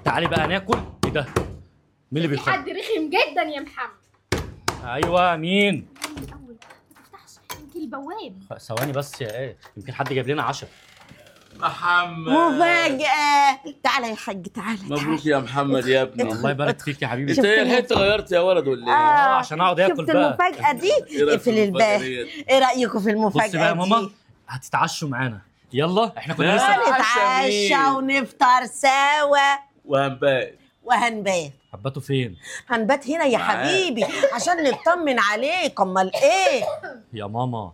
تعالي بقى ناكل ايه ده مين اللي في بيخبط حد رخم جدا يا محمد ايوه مين من الاول ما تفتحش يمكن البواب ثواني بس يا ايه يمكن حد جايب لنا عشاء محمد مفاجأة تعالى يا حاج تعالى مبروك يا محمد يا ابني الله يبارك فيك يا حبيبي انت ايه الحته غيرت يا ولد ولا ايه؟ آه، عشان أقعد آكل شفت بقى. المفاجأة دي إيه رأيك في اقفل المفاجأة الباب ديت؟ ايه رأيكم في المفاجأة بص بقى يا دي؟ ماما هتتعشوا معانا يلا احنا كنا لا. لسه هنتعشى عشا ونفطر سوا وهنبات وهنبات حباته فين هنبات هنا يا معاك. حبيبي عشان نطمن عليك امال ايه يا ماما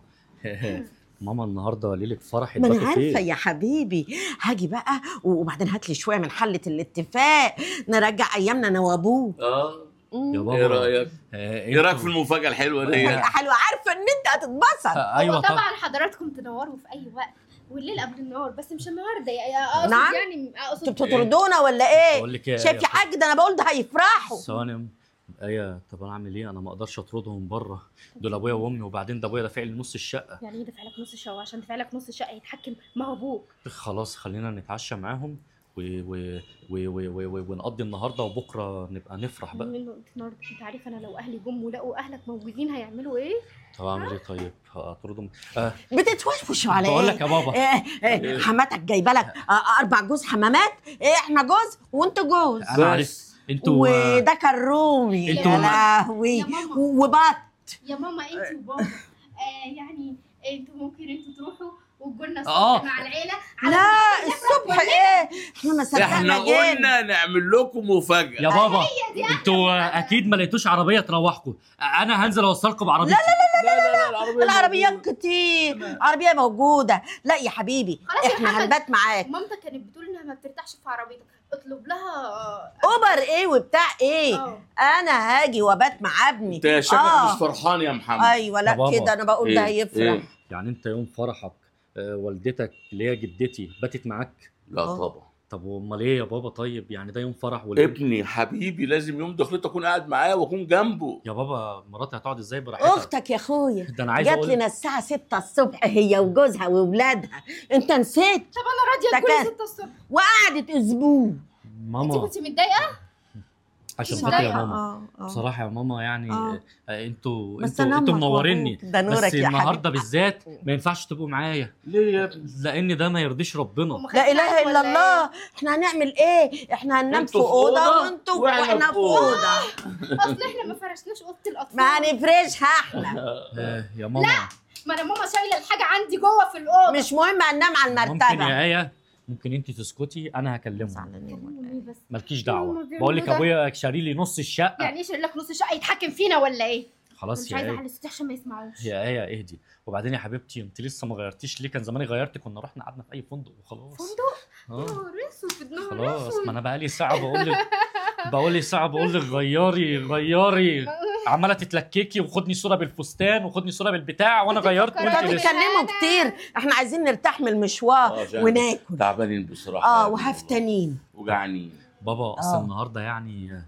ماما النهارده ليله فرح ما انا اتباتوا عارفه فين يا حبيبي هاجي بقى وبعدين هات لي شويه من حله الاتفاق نرجع ايامنا انا وابوه اه يا بابا ايه رايك؟ آه، ايه رايك انتوا- في المفاجاه الحلوه دي؟ هيبقى حلوه عارفه ان انت هتتبسط آه، هو ايوه طبعا طبعا حضراتكم تنوروا في اي وقت والليل قبل النهار بس مش النهارده يعني اقصد نعم. يعني اقصد انتوا بتطردونا ولا ايه بقول لك ايه شايف يا حاج ده انا بقول ده هيفرحوا ثواني ايه طب انا اعمل ايه انا ما اقدرش اطردهم بره دول ابويا وامي وبعدين ده ابويا دافع لي نص الشقه يعني ايه دافع لك نص الشقه عشان دافع لك نص الشقه يتحكم ما هو ابوك خلاص خلينا نتعشى معاهم و... و... و... و... و... و... ونقضي النهارده وبكره نبقى نفرح بقى منه انت النهارده انت عارف انا لو اهلي جم ولقوا اهلك موجودين هيعملوا ايه؟ طب اعمل ايه طيب هطردهم آه بتتوشوشوا على بقول ايه لك يا بابا إيه إيه حماتك جايبه لك آه، اربع جوز حمامات إيه احنا جوز وانت جوز انا عارف انتوا آه، وده كان رومي انتوا- يا لهوي يا ماما. وبط يا ماما انت وبابا آه يعني انتوا ممكن انتوا تروحوا وتقولنا آه. الصبح مع العيله على لا ما نفرح الصبح كلنا. ايه احنا ما احنا صدقنا جينا قلنا نعمل لكم مفاجاه يا بابا انتوا آه، اكيد ما لقيتوش عربيه تروحكم آه، انا هنزل اوصلكم بعربيتي لا لا لا العربيه العربيات موجودة. كتير عربيه موجوده لا يا حبيبي خلاص يا احنا محمد. هنبات معاك مامتك كانت بتقول انها ما بترتاحش في عربيتك اطلب لها آه، اوبر ايه وبتاع ايه اه انا هاجي وابات مع ابني انت شكلك آه. مش فرحان يا محمد ايوه يا لا بابا. كده انا بقول ده إيه؟ هيفرح إيه؟ يعني انت يوم فرحك آه، والدتك اللي هي جدتي باتت معاك لا آه. طبعا طب امال ايه يا بابا طيب يعني ده يوم فرح والبنت ابني حبيبي لازم يوم دخلته اكون قاعد معاه واكون جنبه يا بابا مراتي هتقعد ازاي براحتها اختك يا اخويا ده انا عايز جات اقول لنا الساعه 6 الصبح هي وجوزها واولادها انت نسيت طب انا راضيه ده تكوني كان- 6 الصبح وقعدت اسبوع انت ماما كنت متضايقه؟ عشان مش خاطر يا مضايقة. ماما اه اه بصراحه يا ماما يعني آه. آه، انتوا بس انتوا أنا انتوا أمك منوريني وأبوك. ده نورك بس يا النهارده حبيبي. بالذات ما ينفعش تبقوا معايا ليه يا ابني لان ده ما يرضيش ربنا وما لا خدتش اله بالك الا ولا الله احنا هنعمل ايه احنا هننام في انتوا في اوضه أوضة وانتوا وإحنا واحنا في في اوضه إيه؟ اصل احنا ما فرشناش اوضه الاطفال ما هنفرشها احنا آه، يا ماما ما انا ماما شايله الحاجه عندي جوه في الاوضه مش مهم هننام على ممكن المرتبه يا ايه ممكن انت تسكتي انا هكلمهم زعلانين ولا بيعملوا إيه؟ إيه بس مالكيش هما دعوه بيعملوا بقول لك ده. ابويا شاري لي نص الشقه يعني ايش لك نص الشقه يتحكم فينا ولا ايه؟ خلاص مش يا عايزه ايه اعلي صوتي عشان ما يسمعوش يا ايه اهدي وبعدين يا حبيبتي انت لسه ما غيرتيش ليه كان زماني غيرتي كنا رحنا قعدنا في اي فندق وخلاص فندق اه نهار اسود نهار خلاص اسود ما انا بقالي ساعه بقول لك بقول لي ساعه بقول لك غيري غيري عماله تتلككي وخدني صوره بالفستان وخدني صوره بالبتاع وانا غيرت بتفكري وانت انتوا لسه بتتكلموا كتير احنا عايزين نرتاح من المشوار آه، عشان وناكل تعبانين بصراحه اه يا ابني. وهفتانين وجعانين بابا اصل آه. النهارده يعني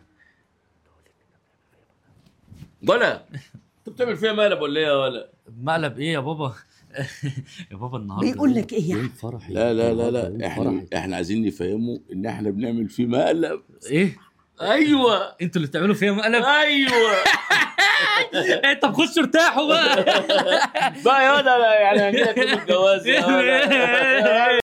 ولا انت بتعمل فيها مقلب ولا ايه يا ولا مقلب ايه يا بابا يا بابا النهارده بيقول لك إيه يوم يعني؟ فرحي لا لا لا النهاردة يوم لا احنا فرحي. احنا عايزين نفهمه ان احنا بنعمل فيه مقلب ايه ايوه انتوا اللي بتعملوا فيها مقلب ايوه إيه، طب خشوا ارتاحوا بقى بقى يا ولا يعني هنجيلك يوم الجواز يا ولا